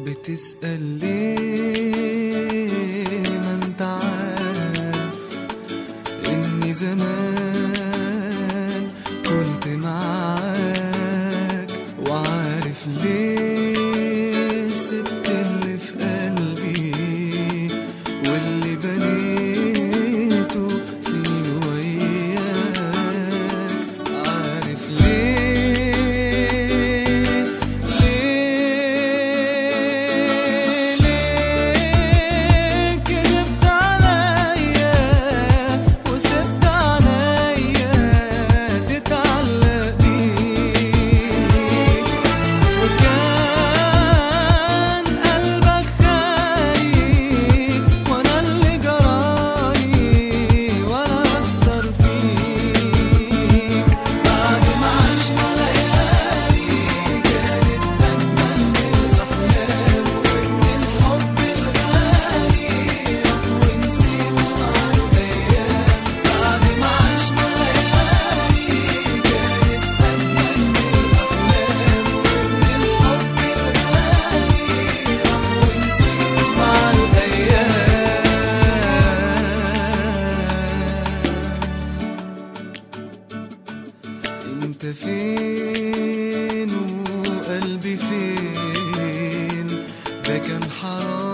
بتسأل ليه ما انت عارف اني زمان كنت معاك وعارف ليه سبت اللي في قلبي واللي بنيته سنين وياك عارف ليه ليه ليه كذبت عليا وسبت عليا تتعلق بيك وكان قلبك خايف وانا اللي جرالي وانا اثر فيك بعد ما عشنا ليالي كانت اجمل من الاحلام وان الحب الغالي ونسيت مع الايام بعد ما عشنا ليالي كانت اجمل من الاحلام وان الحب الغالي ونسيت مع الايام انت فين وقلبي فين ده كان حرام